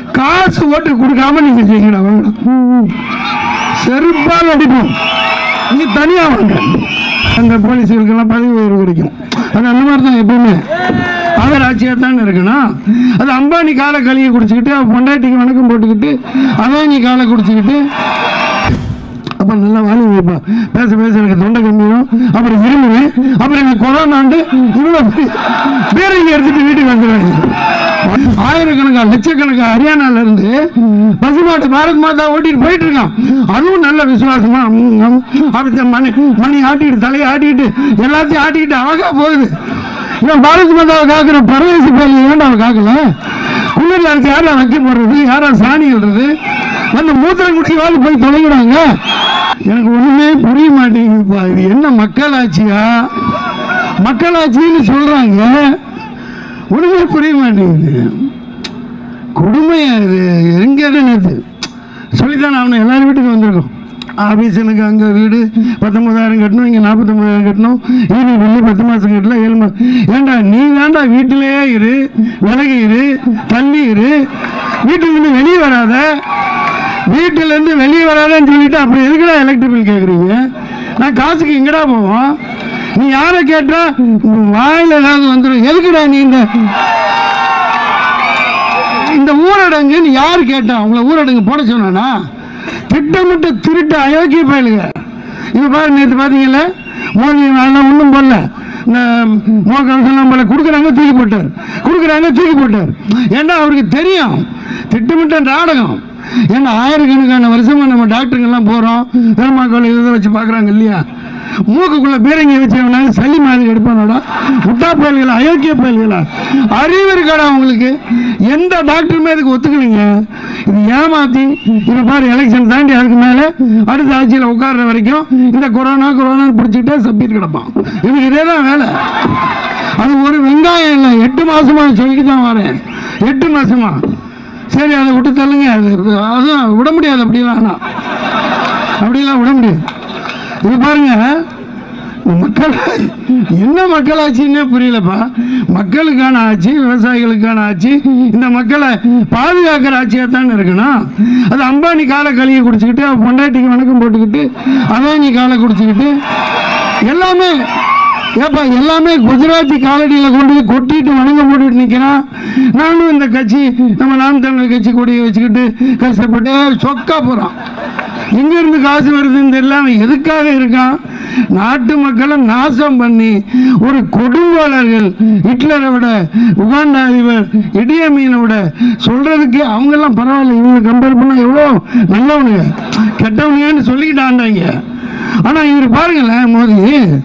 காசு ஓட்டு கொடுக்காம நீங்க செய்யணும் வாங்க செருப்பால் அடிப்போம் நீங்க தனியா வாங்க அந்த போலீஸுகளுக்கெல்லாம் பதவி உயர்வு கிடைக்கும் அது அந்த மாதிரி தான் எப்பவுமே அவர் ஆட்சியாக தான் இருக்கணும் அது அம்பானி காலை கழுவி குடிச்சுக்கிட்டு அவன் பொண்டாட்டிக்கு வணக்கம் போட்டுக்கிட்டு அதானி காலை குடிச்சுக்கிட்டு அப்போ நல்லா வாலி வைப்பா பேச பேச எனக்கு தொண்டை கம்மியும் அப்புறம் இருமுவேன் அப்புறம் எனக்கு கொரோனாண்டு இவ்வளோ பேரங்க எடுத்துட்டு வீட்டுக்கு வந்துடுவாங்க ஆயிரக்கணக்கா லட்சக்கணக்கா ஹரியானால இருந்து பசுமாட்டு பாரத் மாதா ஓட்டிட்டு போயிட்டு இருக்கான் அதுவும் நல்ல விசுவாசமா ம், ம், அப்படி மணி மணி ஆட்டிக்கிட்டு தலையை ஆட்டிக்கிட்டு எல்லாத்தையும் ஆட்டிக்கிட்டு அழகா போகுது இவன் பாரத் மாதாவை காக்குற பரதேசி பேர் ஏன்டா அவன் காக்கல குளிர்ல இருக்கு யாரா வைக்க போடுறது யாரா சாணி விடுறது அந்த மூத்திரம் குடிச்சு வாழ் போய் தொலைகிறாங்க எனக்கு ஒண்ணுமே புரிய மாட்டேங்குதுப்பா இது என்ன மக்களாட்சியா மக்களாட்சின்னு சொல்றாங்க ஒண்ணுமே புரிய மாட்டேங்குது கொடுமையா இது எங்க நேற்று சொல்லித்தான் அவனை எல்லாரும் வீட்டுக்கு வந்திருக்கோம் ஆபீஸனுக்கு அங்கே வீடு பத்தொன்பதாயிரம் கட்டணும் இங்கே நாற்பத்தொம்பதாயிரம் கட்டணும் ஈவி பில்லு பத்து மாதம் கட்டல ஏழு மாதம் ஏண்டா நீ வேண்டா வீட்டிலேயே இரு விலகி இரு தள்ளி இரு வீட்டுக்கு இருந்து வெளியே வராத வீட்டிலேருந்து வெளியே வராதன்னு சொல்லிட்டு அப்புறம் எதுக்குடா எலக்ட்ரிக் பில் கேட்குறீங்க நான் காசுக்கு எங்கடா போவோம் நீ யாரை கேட்டா வாயில் ஏதாவது வந்துடும் எதுக்குடா நீ இந்த இந்த ஊரடங்குன்னு யார் கேட்டா உங்களை ஊரடங்கு போட சொன்னானா திட்டமிட்ட திருட்டு அயோக்கிய பயலுங்க இது பாரு நேற்று பார்த்தீங்கல்ல மோதி அதெல்லாம் ஒன்றும் போடல இந்த மோகம்லாம் போல கொடுக்குறாங்க தூக்கி போட்டார் கொடுக்குறாங்க தூக்கி போட்டார் ஏன்னா அவருக்கு தெரியும் திட்டமிட்ட நாடகம் ஏன்னா ஆயிரக்கணக்கான வருஷமா நம்ம டாக்டருங்கெல்லாம் போகிறோம் பெருமாக்கள் இதை வச்சு பார்க்குறாங்க இல்லையா மூக்குக்குள்ள பீரங்கி வச்சவனா சளி மாதிரி எடுப்பானோடா முட்டா பயல்களா அயோக்கிய பயல்களா அறிவு இருக்காடா உங்களுக்கு எந்த டாக்டருமே இதுக்கு ஒத்துக்கலைங்க இது ஏமாத்தி இப்ப பாரு எலெக்ஷன் தாண்டி அதுக்கு மேல அடுத்த ஆட்சியில் உட்கார்ற வரைக்கும் இந்த கொரோனா கொரோனா பிடிச்சிக்கிட்டே சப்பிட்டு கிடப்பான் இதுக்கு இதே தான் வேலை அது ஒரு வெங்காயம் இல்லை எட்டு மாசமா சொல்லிட்டு தான் வரேன் எட்டு மாசமா சரி அதை விட்டு தள்ளுங்க அது அதுவும் விட முடியாது அப்படிலாம் ஆனால் அப்படிலாம் விட முடியாது இது பாருங்க இந்த மக்கள் என்ன மக்களாட்சின்னே புரியலப்பா மக்களுக்கான ஆட்சி விவசாயிகளுக்கான ஆட்சி இந்த மக்களை பாதுகாக்கிற ஆட்சியாக தானே இருக்கணும் அது அம்பானி காலை கழுவி குடிச்சுக்கிட்டு அவன் பொண்டாட்டிக்கு வணக்கம் போட்டுக்கிட்டு அதானி காலை குடிச்சுக்கிட்டு எல்லாமே ஏப்பா எல்லாமே குஜராத்தி காலடியில் கொண்டு போய் கொட்டிட்டு வணங்க போட்டுட்டு நிற்கிறான் நானும் இந்த கட்சி நம்ம நாம் தமிழர் கட்சி கொடியை வச்சுக்கிட்டு கஷ்டப்பட்டு சொக்கா போகிறான் எங்க இருந்து காசு வருதுன்னு தெரியல அவன் எதுக்காக இருக்கான் நாட்டு மக்களை நாசம் பண்ணி ஒரு கொடுங்கோலர்கள் ஹிட்லரை விட உகாண்டா அதிபர் இடியமீனை விட சொல்றதுக்கு அவங்கெல்லாம் பரவாயில்ல இவங்க கம்பேர் பண்ணா எவ்வளோ நல்லவனுங்க கெட்டவனுங்கன்னு சொல்லிக்கிட்டு ஆண்டாங்க ஆனா இவர் பாருங்களேன் மோதி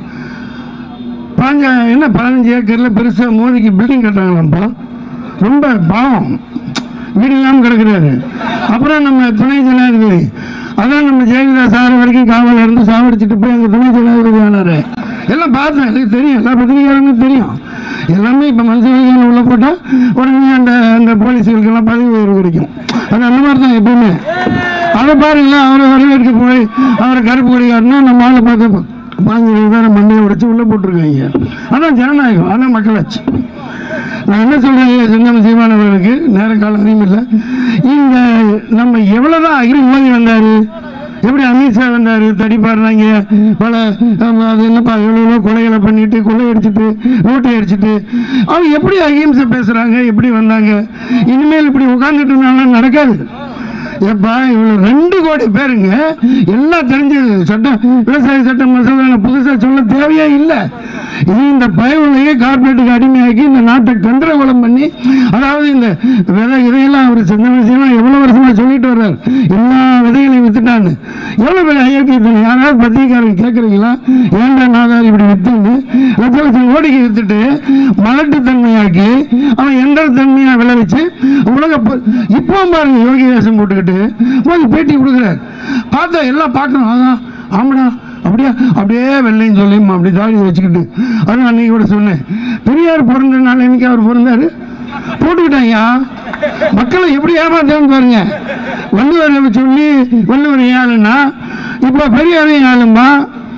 பாஞ்ச என்ன பதினஞ்சு ஏக்கரில் பெருசாக மோதிக்கு பில்டிங் கட்டுறாங்களாம்ப்பா ரொம்ப பாவம் வீடு இல்லாமல் கிடக்குறாரு அப்புறம் நம்ம துணை ஜனாதிபதி அதான் நம்ம ஜெயலலிதா சார் வரைக்கும் காவலில் இருந்து சாவடிச்சிட்டு போய் அங்கே துணை ஜனாதிபதி ஆனாரு எல்லாம் பார்த்தேன் எனக்கு தெரியும் எல்லா பத்திரிகையாளருக்கும் தெரியும் எல்லாமே இப்போ மனுஷன் உள்ள போட்டால் உடனே அந்த அந்த போலீஸுகளுக்கெல்லாம் பதவி உயர்வு கிடைக்கும் அது அந்த மாதிரி தான் எப்பவுமே அதை பாருங்களேன் அவரை வரவேற்க போய் அவரை கருப்பு கொடி காட்டினா நம்ம ஆளை பார்த்து பாஞ்சு பேரை மண்டையை உடைச்சு உள்ளே போட்டிருக்காங்க அதான் ஜனநாயகம் அதான் மக்களாட்சி நான் என்ன சொல்றேன் சின்னம் சீமானவர்களுக்கு நேர காலம் அதிகம் இல்லை இந்த நம்ம எவ்வளவுதான் அகில மோதி வந்தாரு எப்படி அமித்ஷா வந்தாரு தடிப்பாருனாங்க பல ஆமா, அது என்னப்பா எவ்வளோ கொலைகளை பண்ணிட்டு கொள்ளையடிச்சிட்டு நோட்டை அடிச்சிட்டு அவங்க எப்படி அகிம்சை பேசுறாங்க எப்படி வந்தாங்க இனிமேல் இப்படி உட்கார்ந்துட்டு இருந்தாங்கன்னா நடக்காது ஏப்பா இவ்வளோ ரெண்டு கோடி பேருங்க எல்லாம் தெரிஞ்சது சட்டம் விவசாய சட்டம் மசோதா புதுசாக சொல்ல தேவையே இல்லை இது இந்த பயவுலையே கார்பரேட்டுக்கு அடிமையாக்கி இந்த நாட்டை கந்தரகோலம் பண்ணி அதாவது இந்த விதை இதையெல்லாம் அவர் சின்ன விஷயம்லாம் எவ்வளோ வருஷமா சொல்லிட்டு வர்றார் எல்லா விதைகளையும் வித்துட்டான்னு எவ்வளோ பெரிய ஐயத்தியம் யாராவது பத்திரிக்காரங்க கேட்குறீங்களா ஏன்டா நாதார் இப்படி வித்துன்னு லட்ச லட்சம் கோடிக்கு வித்துட்டு மலட்டுத்தன்மையாக்கி அவன் எந்த தன்மையா விளைவிச்சு உலக ப- இப்போ பாருங்க யோகி வேஷம் போட்டுக்கிட்டு போய் பேட்டி கொடுக்குறாரு பார்த்தா எல்லாம் பார்க்கணும் அதான் ஆமாடா அப்படியா அப்படியே வெள்ளைன்னு சொல்லி அப்படி தாடி வச்சுக்கிட்டு அது அன்னைக்கு கூட சொன்னேன் பெரியார் பிறந்த நாள் இன்னைக்கு அவர் பிறந்தாரு போட்டுக்கிட்டாங்க மக்களை எப்படி ஏமாத்தான்னு பாருங்க வள்ளுவரை சொல்லி வள்ளுவர் ஏழுன்னா இப்போ பெரியாரையும் ஏழும்பா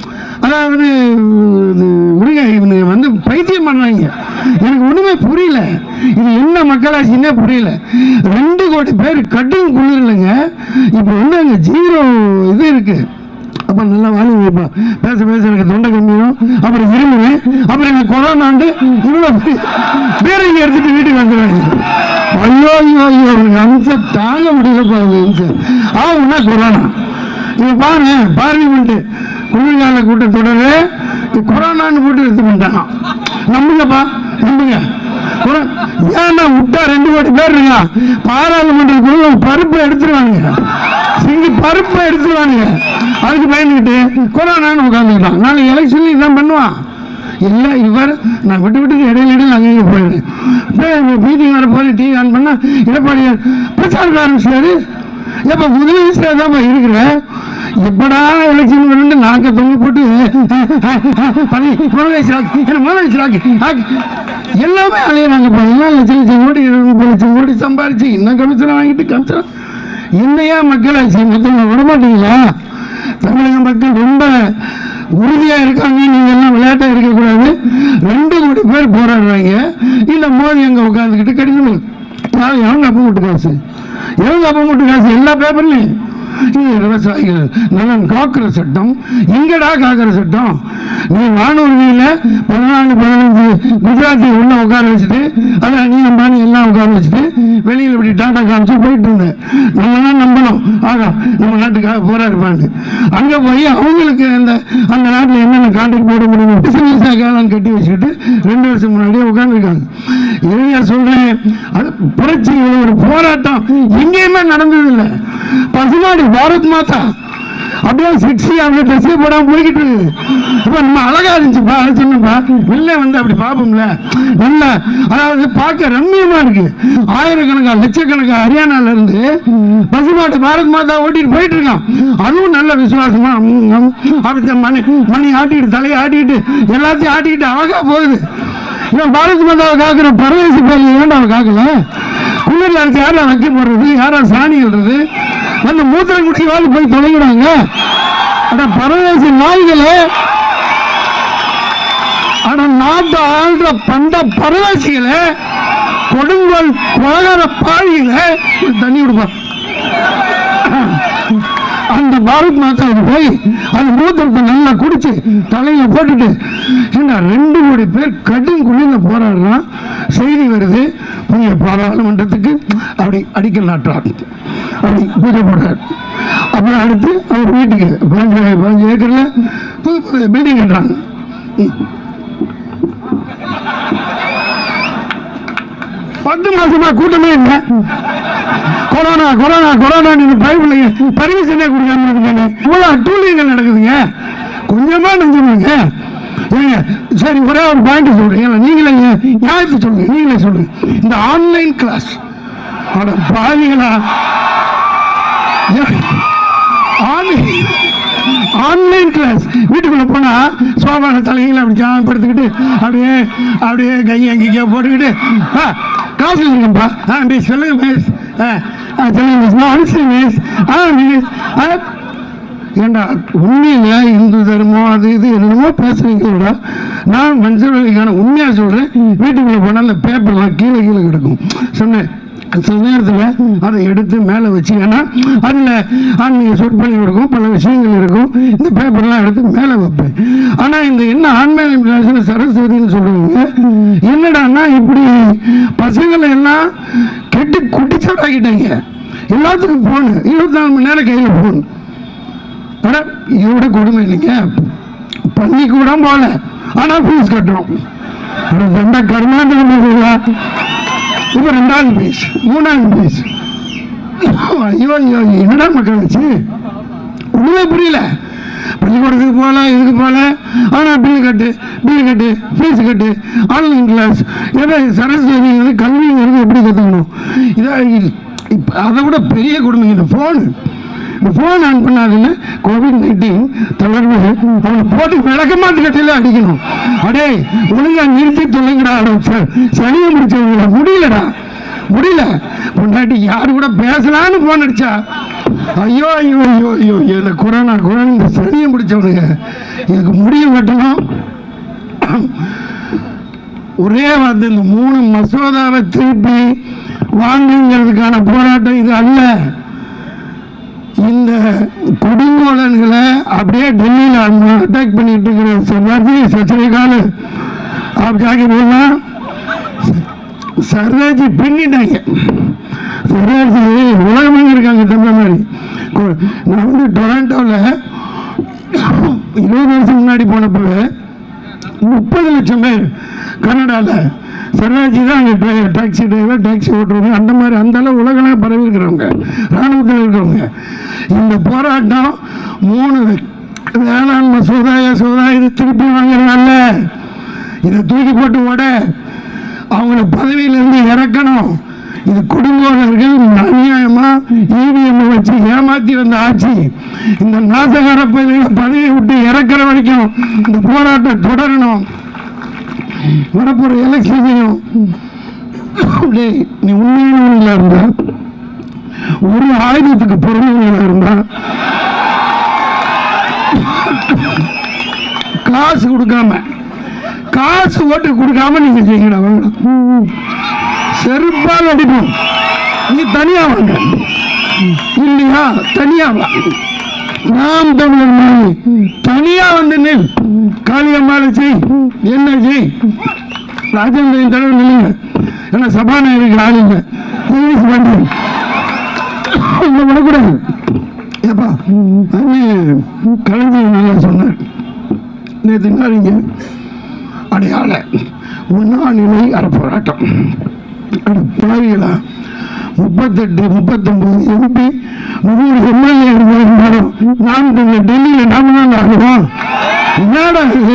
அதாவது இது விடுங்க இவனுங்க வந்து பைத்தியம் பண்ணுறாங்க எனக்கு ஒன்றுமே புரியல இது என்ன மக்களாட்சின்னே புரியல ரெண்டு கோடி பேர் கட்டும் குளிரலைங்க இப்போ வந்து அங்கே ஜீரோ இது இருக்குது அப்போ நல்லா வாங்கி வைப்பேன் பேச பேச எனக்கு தொண்டை கம்மியும் அப்புறம் இருமுவேன் அப்புறம் எனக்கு கொரோனாண்டு இவ்வளோ பேரைங்க எடுத்துட்டு வீட்டுக்கு வந்துடுவாங்க ஐயோ ஐயோ ஐயோ அவனுக்கு அம்சம் தாங்க முடியலப்பா அவங்க அம்சம் ஆகும்னா கொரோனா இங்க பாருங்க பார்லிமெண்ட் குளிர்கால கூட்டத்தொடரு கொரோனான்னு போட்டு எடுத்து பண்ணிட்டான் நம்புங்கப்பா நம்புங்க கொரோ- ஏன்னா விட்டா ரெண்டு கோடி பேர் இருக்கான் பாராளுமன்றத்துக்குள்ள பருப்பை எடுத்துருவாங்க சிங்கி பருப்பை எடுத்துருவாங்க அதுக்கு பயந்துக்கிட்டு கொரோனான்னு உட்காந்துக்கிட்டான் நாளைக்கு எலெக்ஷன்ல இதான் பண்ணுவான் இல்லை இவர் நான் விட்டு விட்டு இடையில இடையில அங்கேயும் போயிடுறேன் மீட்டிங் வர போது டிவி ஆன் பண்ணா எடப்பாடியார் பிரச்சாரம் ஆரம்பிச்சாரு எப்ப முதலமைச்சராக தான் இருக்கிறேன் எப்படா எலெக்ஷன் வந்து நாக்க தொங்க போட்டு பதவி முதலமைச்சராக்கி என்ன முதலமைச்சராக்கி ஆக்கி எல்லாமே அலையிறாங்க இப்போ எல்லாம் லட்சம் லட்சம் கோடி முப்பது லட்சம் கோடி சம்பாரிச்சு இன்னும் கமிஷன் வாங்கிட்டு கமிஷன் என்னையா மக்களாட்சி மற்றவங்க விட மாட்டீங்களா தமிழக மக்கள் ரொம்ப உறுதியா இருக்காங்க நீங்க எல்லாம் விளையாட்டா இருக்கக்கூடாது ரெண்டு கோடி பேர் போராடுறாங்க இல்ல மோதி அங்க உட்காந்துக்கிட்டு கடிதம் நான் எவங்க அப்ப மட்டும் காசு எவங்க அப்ப மட்டும் காசு எல்லா பேப்பர்லயும் இது விவசாயிகள் நலன் காக்கிற சட்டம் எங்கடா காக்கிற சட்டம் நீ வானூர்தியில பதினாலு பதினஞ்சு குஜராத்தி உள்ள உட்கார வச்சுட்டு அதான் நீ அம்பானி எல்லாம் உட்கார வச்சுட்டு வெளியில இப்படி டாடா காமிச்சு போயிட்டு இருந்தேன் நம்ம தான் நம்பணும் ஆகா நம்ம நாட்டுக்காக போராடுப்பான்னு அங்க போய் அவங்களுக்கு அந்த அந்த நாட்டில் என்னென்ன கான்ட்ராக்ட் போட முடியும் பிசினஸ் காலம் கட்டி வச்சுக்கிட்டு ரெண்டு வருஷம் முன்னாடியே உட்காந்துருக்காங்க இறுதியா சொல்றேன் அது புரட்சி ஒரு போராட்டம் எங்கேயுமே நடந்ததில்லை பசுமாடி பாரத் மாதா அப்படியே சிக்ஸி அவங்க ட்ரெஸ்ஸே போடாம போய்கிட்டு இருக்கு இப்ப நம்ம அழகா இருந்துச்சுப்பா அது சொன்னப்பா வெளில வந்து அப்படி பார்ப்போம்ல நல்ல அதாவது பார்க்க ரம்மியமா இருக்கு ஆயிரக்கணக்கா லட்சக்கணக்கா ஹரியானால இருந்து பசுமாட்டு பாரத் மாதா ஓட்டிட்டு போயிட்டு இருக்கான் அதுவும் நல்ல விசுவாசமா ம், ம், அப்படி மணி மணி ஆட்டிட்டு தலையை ஆட்டிட்டு எல்லாத்தையும் ஆட்டிக்கிட்டு அழகா போகுது இவன் பாரத் மாதாவை காக்குற பரதேசி பேர்ல ஏன்டா அவன் காக்கல குளிர்ல இருக்கு யாரா வைக்க போடுறது யாரா சாணி எழுறது அந்த மூத்திரம் குடி வாழ் போய் தொலைகிறாங்க அட பரதேசி நாய்களே அட நாட்டு ஆள்ற பண்ட பரதேசிகளே கொடுங்கோல் கொலகார பாழிகளே ஒரு தண்ணி விடுப்பா அந்த பாரத் மாதாவுக்கு போய் அந்த மூத்திரத்தை நல்லா குடிச்சு தலையில போட்டுட்டு ஏன்னா ரெண்டு கோடி பேர் கடும் குளிர்ல போராடுறான் செய்தி வருது புதிய பாராளுமன்றத்துக்கு அப்படி அடிக்கல் நாட்டுறார் அப்படி பூஜை போடுறார் அப்புறம் அடுத்து அவர் வீட்டுக்கு பதினஞ்சு பதினஞ்சு ஏக்கர்ல புது புது பில்டிங் கட்டுறாங்க பத்து மாசமா கூட்டமே இல்லை கொரோனா கொரோனா கொரோனா நீங்க பைபிள்ங்க பர்மிஷனே கொடுக்காம இருக்காங்க இவ்வளவு அட்டூழியங்கள் நடக்குதுங்க கொஞ்சமா நெஞ்சுமாங்க ஏங்க சரி ஒரே ஒரு பாயிண்ட் சொல்றீங்க நீங்களே நியாயத்தை சொல்லுங்க நீங்களே சொல்லுங்க இந்த ஆன்லைன் கிளாஸ் அட பாவிகளா ஆன்லைன் ஆன்லைன் கிளாஸ் வீட்டுக்குள்ள போனா சோபால தலைகளை அப்படி ஜாமம் படுத்துக்கிட்டு அப்படியே அப்படியே கையை அங்கேயே போட்டுக்கிட்டு ஆ காசு இருக்குப்பா ஆ மிஸ் சொல்லுங்க மிஸ் ஆ ஆ சொல்லுங்க மிஸ் நான் அனுப்பிச்சேன் மிஸ் ஆ மிஸ் ஆ ஏண்டா உண்மையில இந்து தர்மம் அது இது என்னமோ பேசுறீங்களோட நான் மனுஷர்களுக்கான உண்மையாக சொல்றேன் வீட்டுக்குள்ள போனால் அந்த பேப்பர்லாம் கீழே கீழே கிடக்கும் சொன்னேன் சில நேரத்தில் அதை எடுத்து மேலே வச்சு ஏன்னா அதில் ஆன்மீக சொற்பொழிவு இருக்கும் பல விஷயங்கள் இருக்கும் இந்த பேப்பர்லாம் எடுத்து மேலே வைப்பேன் ஆனால் இந்த என்ன ஆன்மீக விலாசன சரஸ்வதின்னு சொல்லுவாங்க என்னடான்னா இப்படி பசங்களை எல்லாம் கெட்டு குட்டிச்சடாக்கிட்டாங்க எல்லாத்துக்கும் ஃபோனு இருபத்தி நாலு மணி நேரம் கையில் ஃபோன் ஆனால் இதோட கொடுமை இல்லைங்க பண்ணி கூட போகல ஆனால் ஃபீஸ் கட்டுறோம் அட தண்ட கர்மாந்திரம் போகுதா இப்போ ரெண்டாவது பீஸ் மூணாவது பீஸ் ஐயோ ஐயோ என்னடா மக்கள் வச்சு ஒன்றுமே புரியல பள்ளிக்கூடத்துக்கு போகல இதுக்கு போகல ஆனால் பில்லு கட்டு பில்லு கட்டு ஃபீஸ் கட்டு ஆன்லைன் கிளாஸ் ஏதோ சரஸ்வதிங்கிறது கல்விங்கிறது எப்படி கற்றுக்கணும் இதாக இப்போ அதை விட பெரிய கொடுமை இந்த ஃபோனு இந்த ஃபோன் ஆன் பண்ணாதுன்னு கோவிட் நைன்டீன் தளர்வு அவனை போட்டு விளக்க மாட்டுக்கட்டையில அடிக்கணும் அடே ஒழுங்கா நிறுத்தி தொலைங்கடா அட ச- சனியை முடிச்சவங்கள முடியலடா முடியல முன்னாடி யாரு கூட பேசலான்னு போன் அடிச்சா ஐயோ ஐயோ ஐயோ ஐயோ இந்த கொரோனா கொரோனா இந்த சனியை முடிச்சவனுங்க எனக்கு முடிய வெட்டணும் ஒரே வந்து இந்த மூணு மசோதாவை திருப்பி வாங்குங்கிறதுக்கான போராட்டம் இது அல்ல இந்த கொடுங்கோலன்களை அப்படியே டெல்லியில் அட்டாக் பண்ணிட்டு இருக்கிற சர்தார்ஜி சச்சிரகால் आप जाके बोलना சர்தார்ஜி பின்னிட்டாங்க சர்தார்ஜி உலகமாக இருக்காங்க தமிழ் மாதிரி கொ- நான் வந்து டொராண்டோவில் இருபது வருஷம் முன்னாடி போனப்போ முப்பது லட்சம் பேர் கனடாவில் சர்தார்ஜி தான் அங்கே டாக்ஸி டிரைவர் டாக்ஸி ஓட்டுறவங்க அந்த மாதிரி அந்த அளவு உலகளாக பரவி இருக்கிறவங்க இராணுவத்தில் இருக்கிறவங்க இந்த போராட்டம் மூணு வேளாண் மசோதா யசோதா இது திருப்பி வாங்குறதல்ல இதை தூக்கி போட்டு ஓட அவங்கள பதவியிலிருந்து இறக்கணும் இது குடும்பவர்கள் அநியாயமா இவிஎம் வச்சு ஏமாத்தி வந்த ஆட்சி இந்த நாசகார பதவியை பதவியை விட்டு இறக்குற வரைக்கும் இந்த போராட்டம் தொடரணும் வரப்போற எலெக்ஷனையும் டேய், நீ உண்மையானவங்களா இருந்தா ஒரு ஆயுதத்துக்கு பொருளவங்களா இருந்தா காசு கொடுக்காம காசு ஓட்டு கொடுக்காம நீங்க செய்யடா வாங்க செருப்பால் அடிப்போம் நீ தனியா வாங்க இல்லையா தனியா வா நாம் தமிழர் மாதிரி தனியா வந்து நில் காளியம்மாவை செய் என்ன செய் ராஜேந்திரன் தலைவர் நில்லுங்க ஏன்னா சபாநாயகருக்கு ஆள் இல்லை போலீஸ் வண்டி இங்க விடக்கூடாது ஏப்பா அண்ணன் கலைஞர் நல்லா சொன்னார் நேற்று நாளைங்க அடையாள உண்ணாநிலை அறப்போராட்டம் அட பாவிகளா முப்பத்தெட்டு முப்பத்தொன்பது எம்பி நூறு எம்எல்ஏ இருந்தாலும் நாம் தமிழர் டெல்லியில் நாம தான் ஆடுவோம் என்னடா இது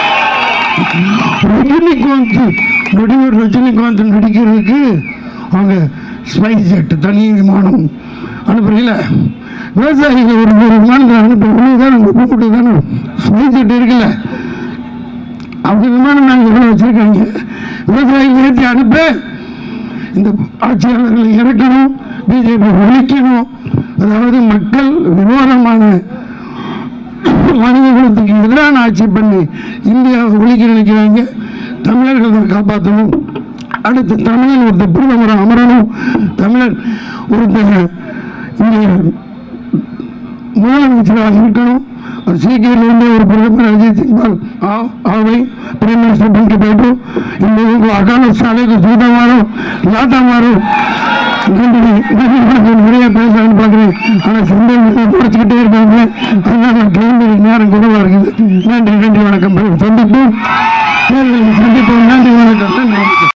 ரஜினிகாந்த் நடிகர் ரஜினிகாந்த் நடிக்கிறதுக்கு அவங்க ஸ்பைஸ் ஜெட் தனி விமானம் அனுப்புறீங்கள விவசாயிகள் ஒரு ஒரு விமானத்தில் அனுப்ப தான் நம்ம கூப்பிட்டு தானே ஸ்பைஸ் ஜெட் இருக்குல்ல அவங்க விமானம் நாங்கள் எவ்வளோ வச்சிருக்காங்க விவசாயிகள் ஏற்றி அனுப்ப இந்த ஆட்சியாளர்களை இறக்கணும் பிஜேபி ஒழிக்கணும் அதாவது மக்கள் விரோதமான மனித குலத்துக்கு எதிரான ஆட்சி பண்ணி இந்தியாவை ஒழிக்க நினைக்கிறாங்க தமிழர்கள் தான் காப்பாற்றணும் அடுத்து தமிழன் ஒருத்தர் பிரதமர் அமரணும் தமிழர் ஒருத்தர் இங்கே முதலமைச்சராக இருக்கணும் और सीके लेने और प्रधानमंत्री अजीत सिंह आओ आओ भाई प्राइम मिनिस्टर बन के बैठो इन लोगों को अकाल साले को जूता मारो लाता मारो நன்றி நன்றி வணக்கம். நிறைய பேசலாம்னு பார்க்குறேன் ஆனால் சந்தை குறைச்சிக்கிட்டே இருக்காங்க அதனால நான் கிளம்பி நேரம் குறைவாக இருக்குது நன்றி நன்றி வணக்கம் சந்திப்போம் தேர்தலில் சந்திப்போம் நன்றி